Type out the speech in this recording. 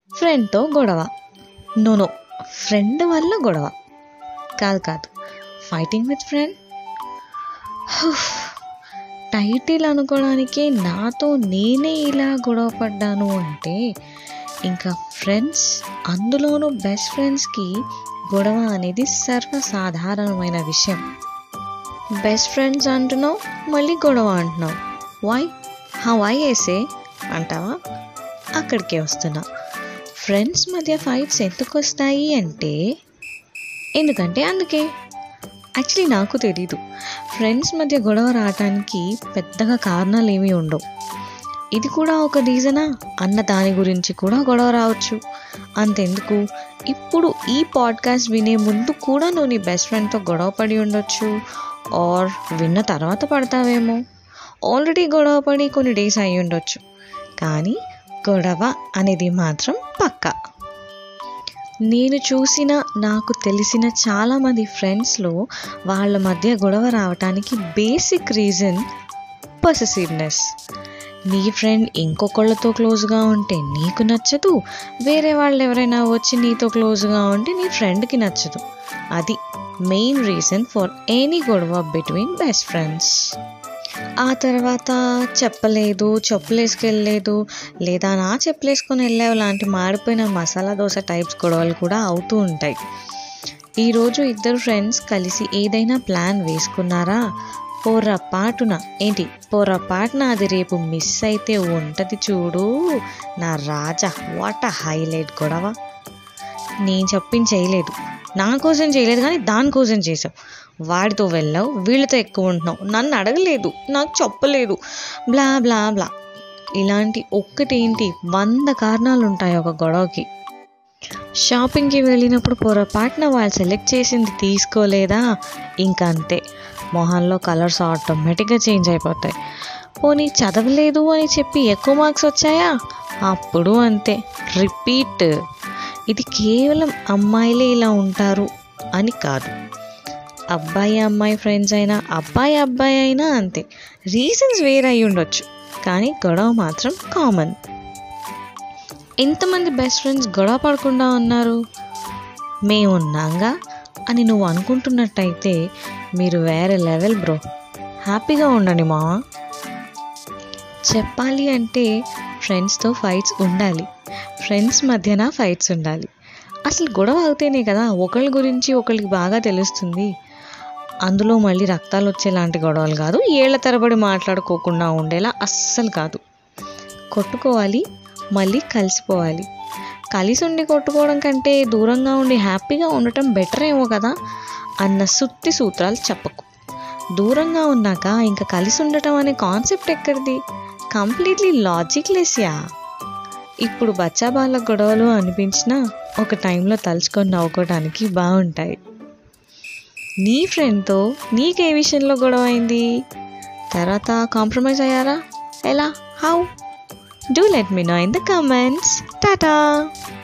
ఫ్రెండ్తో గొడవ no no friend వల్ల గొడవ కాదు కాదు ఫైటింగ్ విత్ ఫ్రెండ్ టైటిల్ అనుకోవడానికి నాతో నేనే ఇలా గొడవ పడ్డాను అంటే ఇంకా ఫ్రెండ్స్ అందులోనూ బెస్ట్ ఫ్రెండ్స్కి గొడవ అనేది సర్వసాధారణమైన విషయం బెస్ట్ ఫ్రెండ్స్ అంటున్నావు మళ్ళీ గొడవ అంటున్నావు వై హా వై వేసే అంటావా అక్కడికే వస్తున్నా ఫ్రెండ్స్ మధ్య ఫైట్స్ ఎందుకు వస్తాయి అంటే ఎందుకంటే అందుకే యాక్చువల్లీ నాకు తెలీదు ఫ్రెండ్స్ మధ్య గొడవ రావటానికి పెద్దగా కారణాలు ఏమీ ఉండవు ఇది కూడా ఒక రీజనా అన్న దాని గురించి కూడా గొడవ రావచ్చు అంతెందుకు ఇప్పుడు ఈ పాడ్కాస్ట్ వినే ముందు కూడా నువ్వు నీ బెస్ట్ ఫ్రెండ్తో గొడవ పడి ఉండొచ్చు ఆర్ విన్న తర్వాత పడతావేమో ఆల్రెడీ గొడవ పడి కొన్ని డేస్ అయి ఉండొచ్చు కానీ గొడవ అనేది మాత్రం పక్కా నేను చూసిన నాకు తెలిసిన చాలామంది ఫ్రెండ్స్లో వాళ్ళ మధ్య గొడవ రావటానికి బేసిక్ రీజన్ పొసెసివ్నెస్ నీ ఫ్రెండ్ ఇంకొకళ్ళతో క్లోజ్గా ఉంటే నీకు నచ్చదు వేరే వాళ్ళు ఎవరైనా వచ్చి నీతో క్లోజ్గా ఉంటే నీ ఫ్రెండ్కి నచ్చదు అది మెయిన్ రీజన్ ఫర్ ఎనీ గొడవ బిట్వీన్ బెస్ట్ ఫ్రెండ్స్ ఆ తర్వాత చెప్పలేదు చెప్పులేసుకెళ్ళలేదు లేదా నా చెప్పులేసుకొని వెళ్ళావు లాంటి మాడిపోయిన మసాలా దోశ టైప్స్ గొడవలు కూడా అవుతూ ఉంటాయి ఈరోజు ఇద్దరు ఫ్రెండ్స్ కలిసి ఏదైనా ప్లాన్ వేసుకున్నారా పొర్రపాటున ఏంటి పొర్రపాటున అది రేపు మిస్ అయితే ఉంటుంది చూడు నా రాజా వాట్ అ హైలైట్ గొడవ నేను చెప్పింది చేయలేదు నా కోసం చేయలేదు కానీ దానికోసం చేసావు వాడితో వెళ్ళావు వీళ్ళతో ఎక్కువ ఉంటున్నావు నన్ను అడగలేదు నాకు చెప్పలేదు బ్లా బ్లా బ్లా ఇలాంటి ఒక్కటేంటి వంద కారణాలు ఉంటాయి ఒక గొడవకి షాపింగ్కి వెళ్ళినప్పుడు పొరపాటున వాళ్ళు సెలెక్ట్ చేసింది తీసుకోలేదా ఇంకా అంతే మొహంలో కలర్స్ ఆటోమేటిక్గా చేంజ్ అయిపోతాయి పోనీ చదవలేదు అని చెప్పి ఎక్కువ మార్క్స్ వచ్చాయా అప్పుడు అంతే రిపీట్ ఇది కేవలం అమ్మాయిలే ఇలా ఉంటారు అని కాదు అబ్బాయి అమ్మాయి ఫ్రెండ్స్ అయినా అబ్బాయి అబ్బాయి అయినా అంతే రీజన్స్ వేరే అయి ఉండొచ్చు కానీ గొడవ మాత్రం కామన్ ఎంతమంది బెస్ట్ ఫ్రెండ్స్ గొడవ పడకుండా ఉన్నారు మేమున్నాగా అని నువ్వు అనుకుంటున్నట్టయితే మీరు వేరే లెవెల్ బ్రో హ్యాపీగా ఉండండి మా చెప్పాలి అంటే ఫ్రెండ్స్తో ఫైట్స్ ఉండాలి ఫ్రెండ్స్ మధ్యన ఫైట్స్ ఉండాలి అసలు గొడవ అవుతేనే కదా ఒకళ్ళ గురించి ఒకళ్ళకి బాగా తెలుస్తుంది అందులో మళ్ళీ రక్తాలు వచ్చేలాంటి గొడవలు కాదు ఏళ్ల తరబడి మాట్లాడుకోకుండా ఉండేలా అస్సలు కాదు కొట్టుకోవాలి మళ్ళీ కలిసిపోవాలి కలిసి ఉండి కొట్టుకోవడం కంటే దూరంగా ఉండి హ్యాపీగా ఉండటం బెటర్ ఏమో కదా అన్న సుత్తి సూత్రాలు చెప్పకు దూరంగా ఉన్నాక ఇంకా కలిసి ఉండటం అనే కాన్సెప్ట్ ఎక్కడిది కంప్లీట్లీ లాజిక్లెస్ యా ఇప్పుడు బచ్చా బాల గొడవలు అనిపించినా ఒక టైంలో తలుచుకొని నవ్వుకోవడానికి బాగుంటాయి నీ ఫ్రెండ్తో నీకే విషయంలో గొడవ అయింది తర్వాత కాంప్రమైజ్ అయ్యారా ఎలా how do let me know in the comments Tata